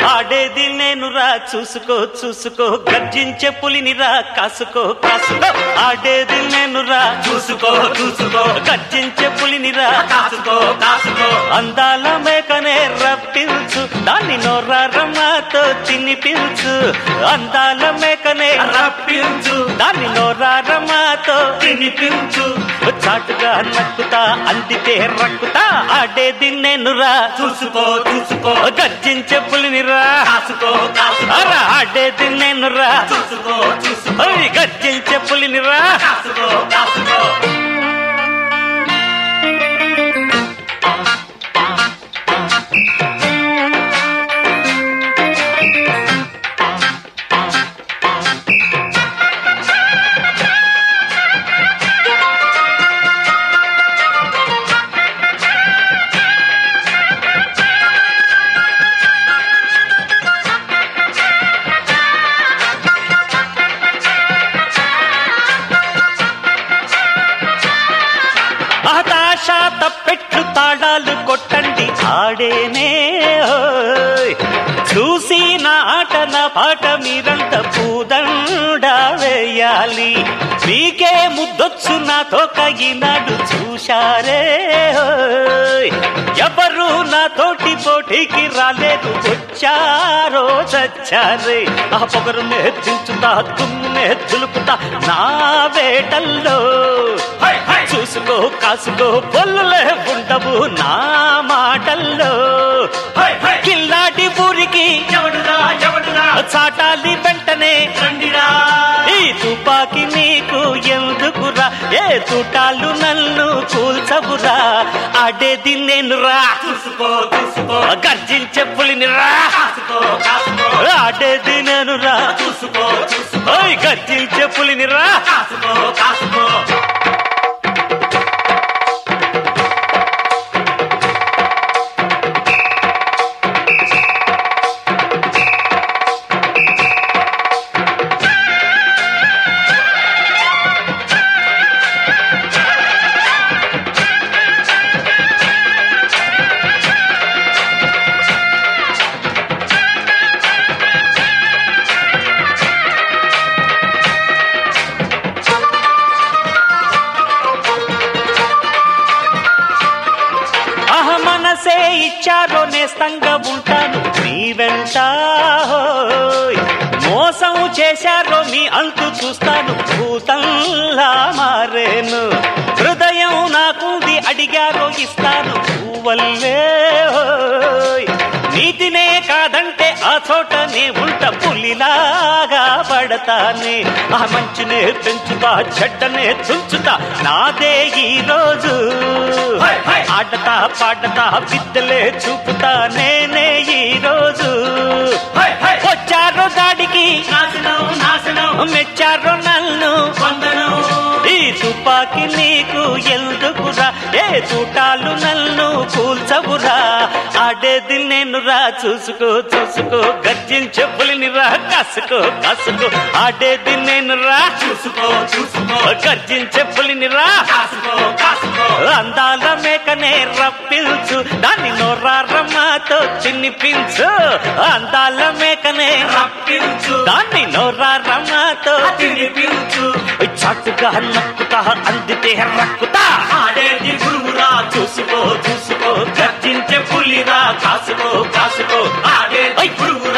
ఆడేది నేను రా చూసుకో చూసుకో గర్జించే పులిని రా కాసుకో కాసుకో ఆడేది నేను రా చూసుకో చూసుకో గర్జించే పులిని రా కాసుకో కాసుకో అందాల మేకనే రప్పించు దాన్ని నోరారమ్మతో తినిపించు అందాల మేకనే రప్పించు దాన్ని నోరారమ్మతో తినిపించు చాటుగా నక్కుతా అందితే రక్కుతా ఆడేది నేను రా చూసుకో చూసుకో గర్జించే పులిని రా కాసుకో కాసుకో అరా ఆడేది నేను రా చూసుకో చూసుకో ఓయ్ గర్జించే పులిని రా కాసుకో కాసుకో హతాశ తప్పెట్లు తాళాలు కొట్టండి ఆడేనే ఓయ్. చూసి నా ఆట నా పాట మీరంత పూదండ వేయాలి మీకే ముద్దొచ్చు నాతో కగినాడు చూశారే ఓయ్. ఎవరు నా తోటి పోటీకి రాలేదు వచ్చారో చచ్చారే ఆ పొగరునే దించుతా తుమ్మునే దులుపుతా నా వేటల్లో హై హై చూసుకో కాసుకో పొల్లులే ఉండవు నా మాటల్లో హై హై కిల్లాటి ఊరికి ఎవడురా ఎవడురా చాటాలి వెంటనే రండిరా ఈ తుపాకి నీకు ఎందుకురా ఏ తుటాలు నన్ను కూల్చవురా ఆడేది నేను రా చూసుకో చూసుకో గర్జించే పులిని రా కాసుకో కాసుకో ఆడేది నేను రా చూసుకో చూసుకో ఓయ్ గర్జించే పులిని రా కాసుకో కాసుకో అహ మనసే ఇచ్చారో నేస్తంగా ఉంటాను మీ వెంట హోయ్. మోసం చేశారో మీ అంతు చూస్తాను భూతంలా మారేను హృదయం నాకుంది అడిగారో ఇస్తాను పువ్వల్లే హోయ్. నీతినే కాదంటే ఆ చోటనే ఉంట పులిలాగా పడతానే ఆ మంచినే పెంచుతా చెడ్డనే తుంచుతా నాదే ఈ రోజు హై హై ఆడతా పాడతా విద్యలే చూపుతా నేనే ఈ రోజు హై హై వచ్చారో దాడికి నాశనం నాశనం మెచ్చారో నన్ను వందనం ఈ తుపాకి నీకు ఎందుకురా ఏ తూటాలు నన్ను కూల్చవురా ఆడేది నేను రా చూసుకో చూసుకో గర్జించే పులిని రా కాసుకో కాసుకో ఆడేది నేను రా చూసుకో చూసుకో గర్జించే పులిని రా కాసుకో కాసుకో అందాల మేకనే రప్పించు దాన్ని నోరారమ్మతో తినిపించు అందాల మేకనే రప్పించు దాన్ని నోరారమ్మతో తినిపించు చట్టుగా నక్కుతా అందితే రక్కుతా ఆడేది గురువురా చూసుకో చూసుకో గర్జించే పులిరా కాసుకో కాసుకో ఆడేది గురువురా